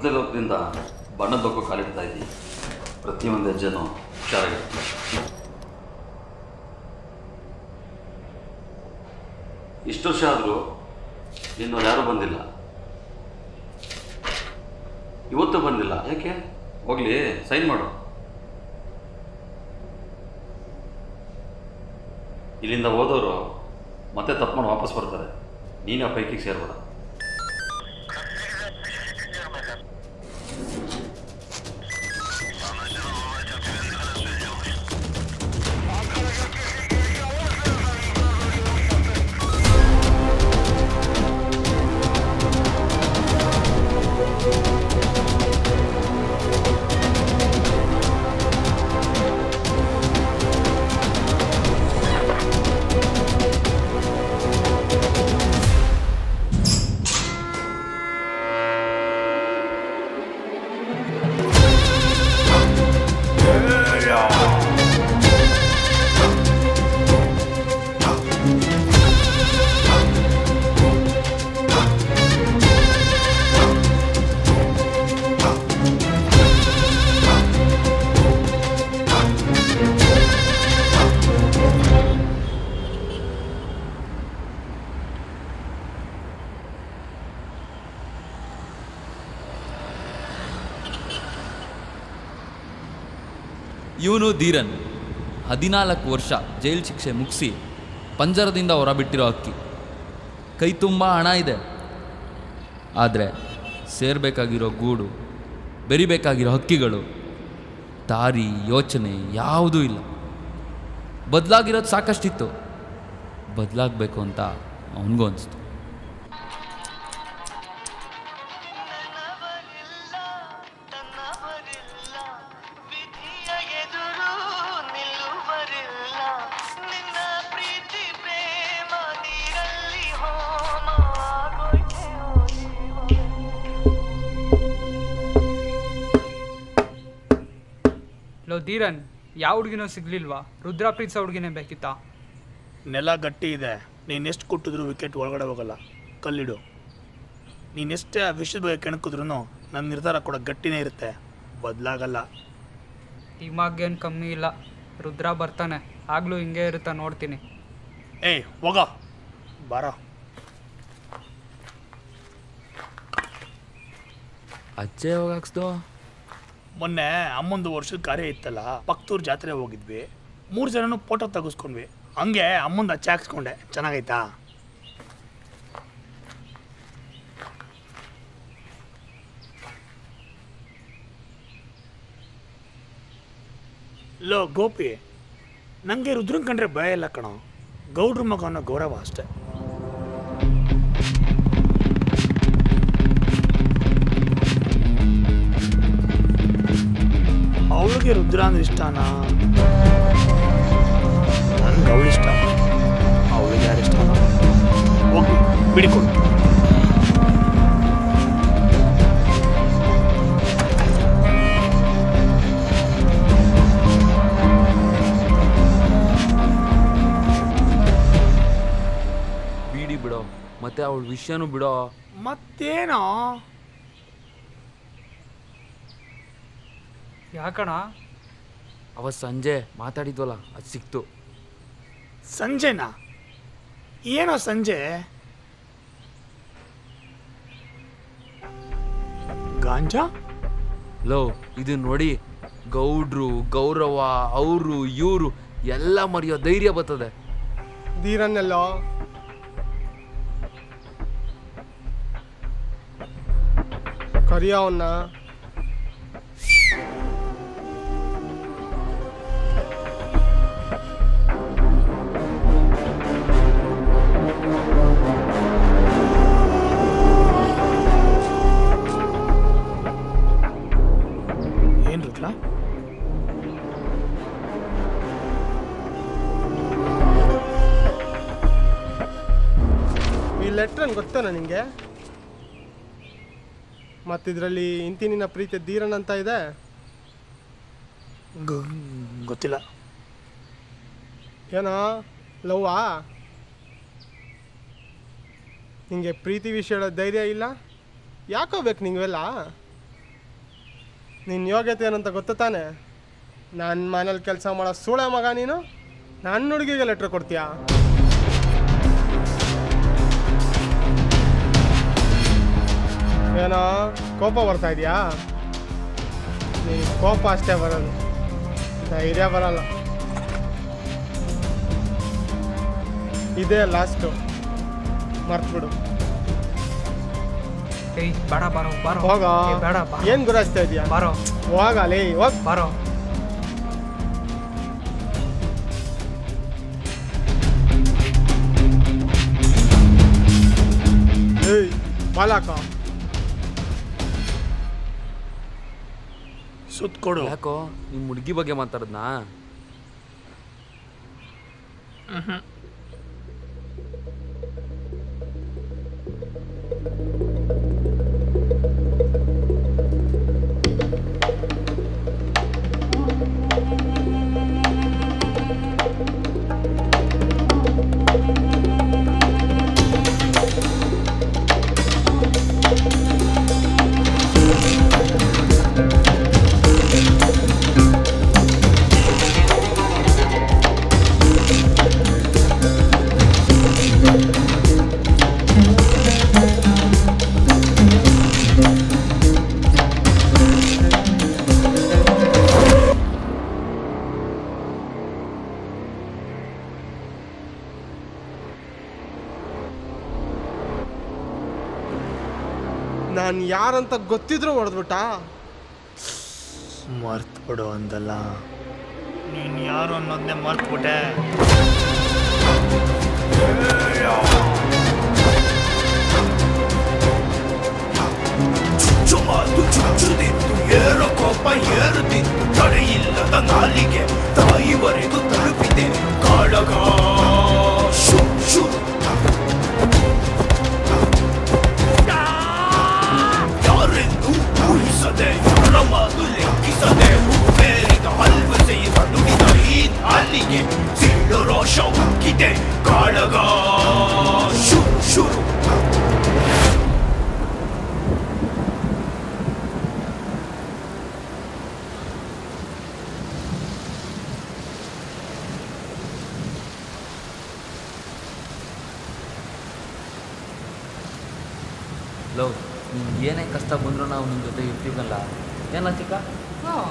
ಕತ್ಲೆ ಲೋಕದಿಂದ ಬಣ್ಣದ ಲೋಕ ಕಾಲಿಡ್ತಾ ಇದ್ದೀವಿ ಪ್ರತಿಯೊಂದು ಹೆಜ್ಜೆನೂ ಹುಷಾರಾಗಿರುತ್ತೆ ಇಷ್ಟು ವರ್ಷ ಆದರೂ ಇನ್ನೂ ಯಾರೂ ಬಂದಿಲ್ಲ ಇವತ್ತು ಬಂದಿಲ್ಲ ಯಾಕೆ ಹೋಗ್ಲಿ ಸೈನ್ ಮಾಡು ಇಲ್ಲಿಂದ ಹೋದವರು ಮತ್ತೆ ತಪ್ಪು ಮಾಡಿ ವಾಪಸ್ ಬರ್ತಾರೆ ನೀನು ಆ ಪೈಕಿಗೆ ಸೇರ್ಬೇಡ ಇವನು ಧೀರನ್ ಹದಿನಾಲ್ಕು ವರ್ಷ ಜೈಲು ಶಿಕ್ಷೆ ಮುಗಿಸಿ ಪಂಜರದಿಂದ ಹೊರಬಿಟ್ಟಿರೋ ಅಕ್ಕಿ ಕೈ ತುಂಬ ಹಣ ಇದೆ ಆದರೆ ಸೇರಬೇಕಾಗಿರೋ ಗೂಡು ಬೆರಿಬೇಕಾಗಿರೋ ಹಕ್ಕಿಗಳು ದಾರಿ ಯೋಚನೆ ಯಾವುದೂ ಇಲ್ಲ ಬದಲಾಗಿರೋದು ಸಾಕಷ್ಟಿತ್ತು ಬದಲಾಗಬೇಕು ಅಂತ ಅವನಿಗೂ ಅನಿಸ್ತು ಲೋ ಧೀರನ್ ಯಾವ ಹುಡುಗಿನೋ ಸಿಗ್ಲಿಲ್ವಾ ರುದ್ರಾ ಪ್ರೀತ್ಸ ಹುಡುಗಿನೇ ಬೇಕಿತ್ತಾ ನೆಲ ಗಟ್ಟಿ ಇದೆ ನೀನು ಎಷ್ಟು ಕೊಟ್ಟಿದ್ರು ವಿಕೆಟ್ ಒಳಗಡೆ ಹೋಗಲ್ಲ ಕಲ್ಲಿಡು ನೀನೆಷ್ಟೇ ಆ ವಿಷಯದ ಬಗ್ಗೆ ಕೆಣಕಿದ್ರು ನನ್ನ ನಿರ್ಧಾರ ಕೂಡ ಗಟ್ಟಿನೇ ಇರುತ್ತೆ ಬದಲಾಗಲ್ಲ ಟೀಮಾಗೇನು ಕಮ್ಮಿ ಇಲ್ಲ ರುದ್ರಾ ಬರ್ತಾನೆ ಆಗ್ಲೂ ಹಿಂಗೆ ಇರುತ್ತಾ ನೋಡ್ತೀನಿ ಏಯ್ ಹೋಗ ಬಾರ ಅಜ್ಜೆ ಯಾವಾಗ ಹಾಕ್ಸ್ದು ಮೊನ್ನೆ ಅಮ್ಮಂದು ವರ್ಷದ ಕಾರ್ಯ ಇತ್ತಲ್ಲ ಪಕ್ತೂರ್ ಜಾತ್ರೆ ಹೋಗಿದ್ವಿ ಮೂರು ಜನನು ಫೋಟೋ ತೆಗೆಸ್ಕೊಂಡ್ವಿ ಹಂಗೆ ಅಮ್ಮಂದು ಅಚ್ಚೆ ಹಾಕ್ಸ್ಕೊಂಡೆ ಚೆನ್ನಾಗೈತಾ ಲೋ ಗೋಪಿ ನನಗೆ ರುದ್ರನ್ ಕಂಡ್ರೆ ಭಯ ಇಲ್ಲ ಕಣೋ ಗೌಡ್ರ ಮಗ ಅನ್ನೋ ಗೌರವ ಅಷ್ಟೇ ಅವಳಿಗೆ ರುದ್ರ ಅಂದ್ರೆ ಇಷ್ಟನಾ ನನ್ಗೆ ಅವಳು ಇಷ್ಟ ಅವಳಿಗೆ ಯಾರು ಇಷ್ಟ ಹೋಗಿ ಬಿಡಿಕೊಂಡು ಬೀಡಿ ಬಿಡೋ ಮತ್ತೆ ಅವಳ ವಿಷಯನೂ ಬಿಡೋ ಮತ್ತೇನೋ ಯಾಕಣ ಅವತ್ತು ಸಂಜೆ ಮಾತಾಡಿದ್ವಲ್ಲ ಅದು ಸಿಕ್ತು ಸಂಜೆನಾ ಏನೋ ಸಂಜೆ ಗಾಂಜಾ ಲೋ ಇದು ನೋಡಿ ಗೌಡ್ರು ಗೌರವ ಅವರು ಇವರು ಎಲ್ಲ ಮರೆಯೋ ಧೈರ್ಯ ಬರ್ತದೆ ಧೀರನ್ನೆಲ್ಲೋ ಕರಿಯ ಅವನ್ನ ಏನ್ ರುದ್ರ ಈ ಲೆಟ್ರನ್ ಗೊತ್ತೇನ ನಿಂಗೆ ಮತ್ತಿದ್ರಲ್ಲಿ ಇಂತಿ ನಿನ್ನ ಪ್ರೀತಿ ಧೀರನ್ ಅಂತ ಇದೆ ಗ- ಗೊತ್ತಿಲ್ಲ ಏನೋ ಲವ್ವಾ ನಿಂಗೆ ಪ್ರೀತಿ ವಿಷಯ ಹೇಳೋ ಧೈರ್ಯ ಇಲ್ಲ ಯಾಕೋ ಬೇಕು ನಿಂಗೆಲ್ಲ ನಿನ್ನ ಯೋಗ್ಯತೆ ಏನಂತ ಗೊತ್ತು ತಾನೆ ನನ್ನ ಮನೇಲಿ ಕೆಲಸ ಮಾಡೋ ಸೂಳೆ ಮಗ ನೀನು ನನ್ನ ಹುಡುಗಿಗೆ ಲೆಟ್ರ್ ಕೊಡ್ತೀಯಾ ಏನೋ ಕೋಪ ಬರ್ತಾ ಇದೆಯಾ ನೀನು ಕೋಪ ಅಷ್ಟೇ ಬರೋದು ಧೈರ್ಯ ಬರಲ್ಲ ಇದೇ ಲಾಸ್ಟು ಮರ್ತ್ಬಿಡು ಏಯ್ ಬೇಡ ಬಾರೋ ಬಾರೋ ಹೋಗ ಏ, ಬೇಡ ಬಾ ಏನು ಗುರಾಯಿಸ್ತಾ ಇದೆಯಾ ಬಾರೋ ಹೋಗಲೇ ಹೋಗ್ ಬಾರೋ ಏಯ್ ಬಾಲಾಕ ಸುತ್ತ ಕೊಡು ಯಾಕೋ ನಿಮ್ಮ ಹುಡುಗಿ ಬಗ್ಗೆ ಮಾತಾಡದ್ನಾ ನಾನು ಯಾರಂತ ಗೊತ್ತಿದ್ರು ಹೊಡೆದ್ಬಿಟ್ಟ ಮರ್ತು ಬಿಡು ಅಂದಲ್ಲ ನೀನು ಯಾರು ಅನ್ನೋದನ್ನೇ ಮರ್ತ್ಬಿಟ್ಟೆ ಚುಮಾತು ಚುಚ್ಚುದಿತ್ತು ಏರೋ ಕೋಪ ಏರುತ್ತಿತ್ತು ತಡೆಯಿಲ್ಲದ ನಾಲಿಗೆ ತಾಯಿವರೆಗೂ ತಲುಪಿದೆ ಕಾಳಗ ಶು ಶು ಯಾರೆಂದು ಊಹಿಸದೆ ಯಾರ ಮಾತು ಲೆಕ್ಕಿಸದೆ ಬೇರಿದ ಹಲ್ವಸೆಯ ನುಡಿದ ಈ ನಾಲಿಗೆ ಸಿಳ್ಳು ರೋಷ ಉಕ್ಕಿದೆ ಕಾಳಗ ಶು ಶುರು ಲವ್ ನಿಮ್ಗೆ ಏನೇ ಕಷ್ಟ ಬಂದರೂ ನಾವು ನಿಮ್ಮ ಜೊತೆ ಇರ್ತೀವಲ್ಲ ಏನ ಚಿಕ್ಕ ಹಾಂ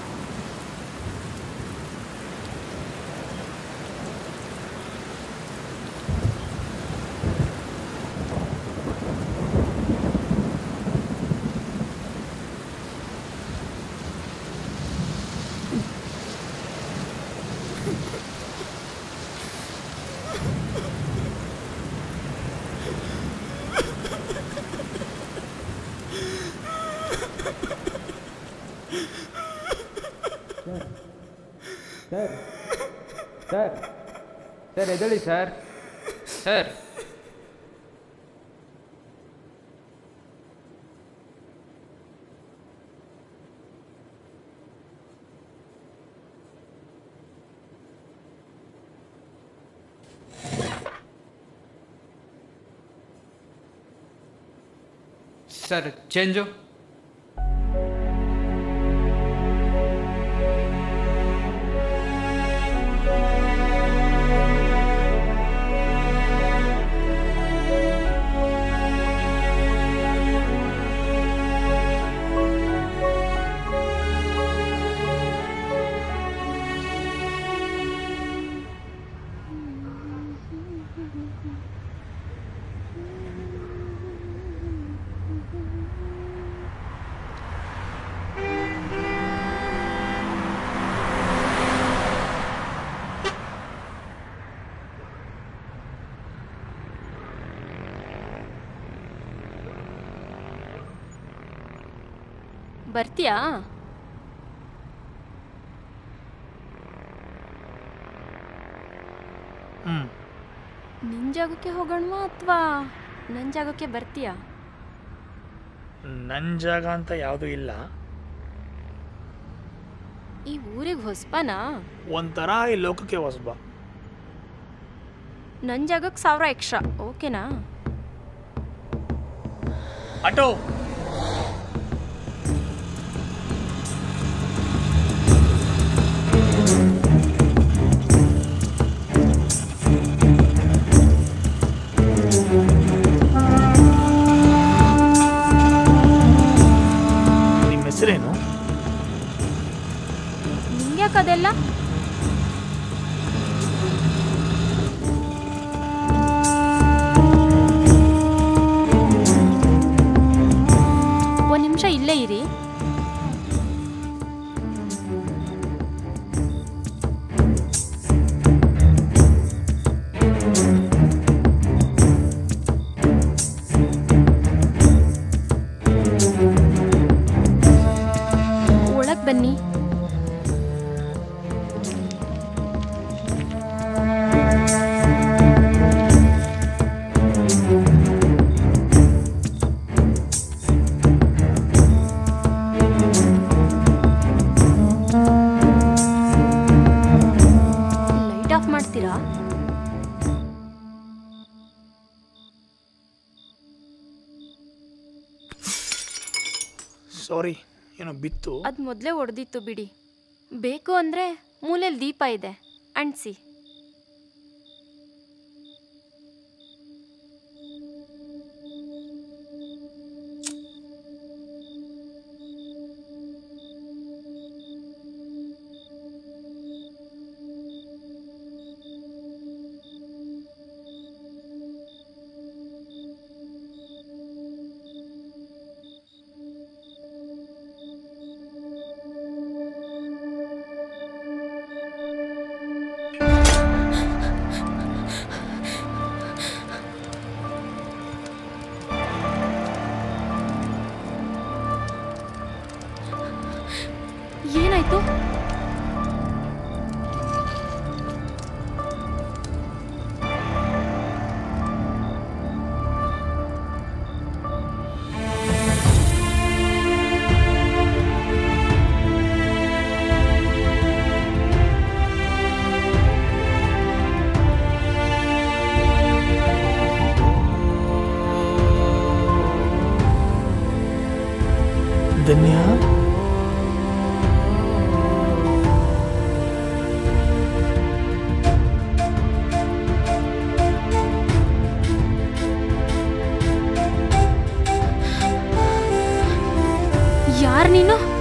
ಸರ್ ಸರ್ ಸರ್ ಎದ್ದೇಳಿ ಸರ್ ಸರ್ ಸರ್ ಚೇಂಜು ಬರ್ತೀಯಾ ಹ್ಞೂ ನಿನ್ನ ಜಾಗಕ್ಕೆ ಹೋಗೋಣವಾ ಅಥವಾ ನನ್ನ ಜಾಗಕ್ಕೆ ಬರ್ತೀಯಾ ನನ್ನ ಜಾಗ ಅಂತ ಯಾವುದೂ ಇಲ್ಲ ಈ ಊರಿಗೆ ಹೊಸಬನಾ ಒಂಥರ ಈ ಲೋಕಕ್ಕೆ ಹೊಸಬ ನನ್ನ ಜಾಗಕ್ಕೆ ಸಾವಿರ ಎಕ್ಸ್ಟ್ರಾ ಓಕೆನಾ ಆಟೋ ಇಲ್ಲ ಒಂದು ನಿಮಿಷ ಇಲ್ಲೇ ಇರಿ ಒಳಗೆ ಬನ್ನಿ ಲೈಟ್ ಆಫ್ ಮಾಡ್ತೀರಾ ಸಾರಿ ಏನೋ ಬಿತ್ತು ಅದು ಮೊದಲೇ ಹೊಡೆದಿತ್ತು ಬಿಡಿ ಬೇಕು ಅಂದರೆ ಮೂಲೆಯಲ್ಲಿ ದೀಪ ಇದೆ ಅಂಟಿಸಿ ಏನಾಯ್ತು ಧನ್ಯ ಯಾರು ನೀನು